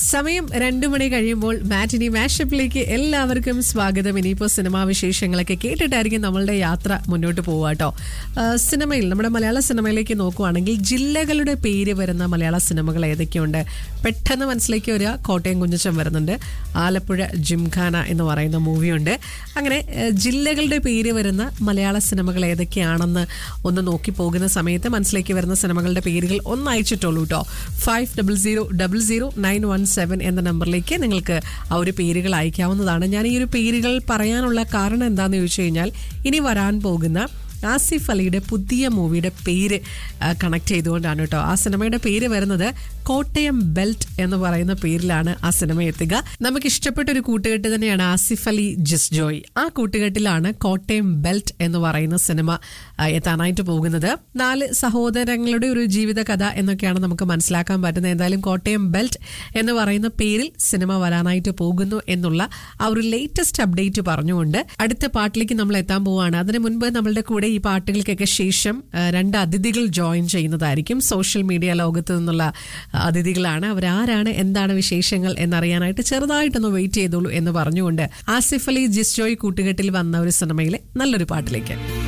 സമയം രണ്ടു മണി കഴിയുമ്പോൾ മാറ്റിനി മാഷപ്പിലേക്ക് എല്ലാവർക്കും സ്വാഗതം ഇനിയിപ്പോൾ സിനിമാ വിശേഷങ്ങളൊക്കെ കേട്ടിട്ടായിരിക്കും നമ്മളുടെ യാത്ര മുന്നോട്ട് പോവുക കേട്ടോ സിനിമയിൽ നമ്മുടെ മലയാള സിനിമയിലേക്ക് നോക്കുവാണെങ്കിൽ ജില്ലകളുടെ പേര് വരുന്ന മലയാള സിനിമകൾ ഏതൊക്കെയുണ്ട് പെട്ടെന്ന് മനസ്സിലേക്ക് വരിക കോട്ടയം കുഞ്ഞച്ചൻ വരുന്നുണ്ട് ആലപ്പുഴ ജിംഖാന എന്ന് പറയുന്ന മൂവിയുണ്ട് അങ്ങനെ ഏഹ്, ജില്ലകളുടെ പേര് വരുന്ന മലയാള സിനിമകൾ ഏതൊക്കെയാണെന്ന് ഒന്ന് നോക്കി പോകുന്ന സമയത്ത് മനസ്സിലേക്ക് വരുന്ന സിനിമകളുടെ പേരുകൾ ഒന്ന് അയച്ചിട്ടുള്ളൂ കേട്ടോ five double zero double zero nine one seven എന്ന നമ്പറിലേക്ക് നിങ്ങൾക്ക് ആ ഒരു പേരുകൾ അയക്കാവുന്നതാണ് ഞാൻ ഈ ഒരു പേരുകൾ പറയാനുള്ള കാരണം എന്താണെന്ന് ചോദിച്ചു കഴിഞ്ഞാൽ ഇനി വരാൻ പോകുന്ന ആസിഫ് അലിയുടെ പുതിയ മൂവിയുടെ പേര് കണക്ട് ചെയ്തുകൊണ്ടാണ് കേട്ടോ ആ സിനിമയുടെ പേര് വരുന്നത് കോട്ടയം ബെൽറ്റ് എന്ന് പറയുന്ന പേരിലാണ് ആ സിനിമ എത്തുക നമുക്ക് ഇഷ്ടപ്പെട്ട ഒരു കൂട്ടുകെട്ട് തന്നെയാണ് ആസിഫ് അലി ജിസ് ജോയ് ആ കൂട്ടുകെട്ടിലാണ് കോട്ടയം ബെൽറ്റ് എന്ന് പറയുന്ന സിനിമ ആ, എത്താനായിട്ട് പോകുന്നത് നാല് സഹോദരങ്ങളുടെ ഒരു ജീവിത കഥ എന്നൊക്കെയാണ് നമുക്ക് മനസ്സിലാക്കാൻ പറ്റുന്നത് എന്തായാലും കോട്ടയം ബെൽറ്റ് എന്ന് പറയുന്ന പേരിൽ സിനിമ വരാനായിട്ട് പോകുന്നു എന്നുള്ള ആ ഒരു ലേറ്റസ്റ്റ് അപ്ഡേറ്റ് പറഞ്ഞുകൊണ്ട് അടുത്ത പാട്ടിലേക്ക് നമ്മൾ എത്താൻ പോവുകയാണ് അതിനു മുൻപ് നമ്മളുടെ കൂടെ ഈ പാട്ടുകൾക്കൊക്കെ ശേഷം ആ, രണ്ട് അതിഥികൾ ജോയിൻ ചെയ്യുന്നതായിരിക്കും സോഷ്യൽ മീഡിയ ലോകത്ത് നിന്നുള്ള ആ, അതിഥികളാണ് അവരാരാണ് എന്താണ് വിശേഷങ്ങൾ എന്നറിയാനായിട്ട് ചെറുതായിട്ടൊന്ന് വെയിറ്റ് ചെയ്തോളൂ എന്ന് പറഞ്ഞുകൊണ്ട് ആസിഫ് അലി ജിസ്ജോയ് കൂട്ടുകെട്ടിൽ വന്ന ഒരു സിനിമയിലെ നല്ലൊരു പാട്ടിലേക്ക്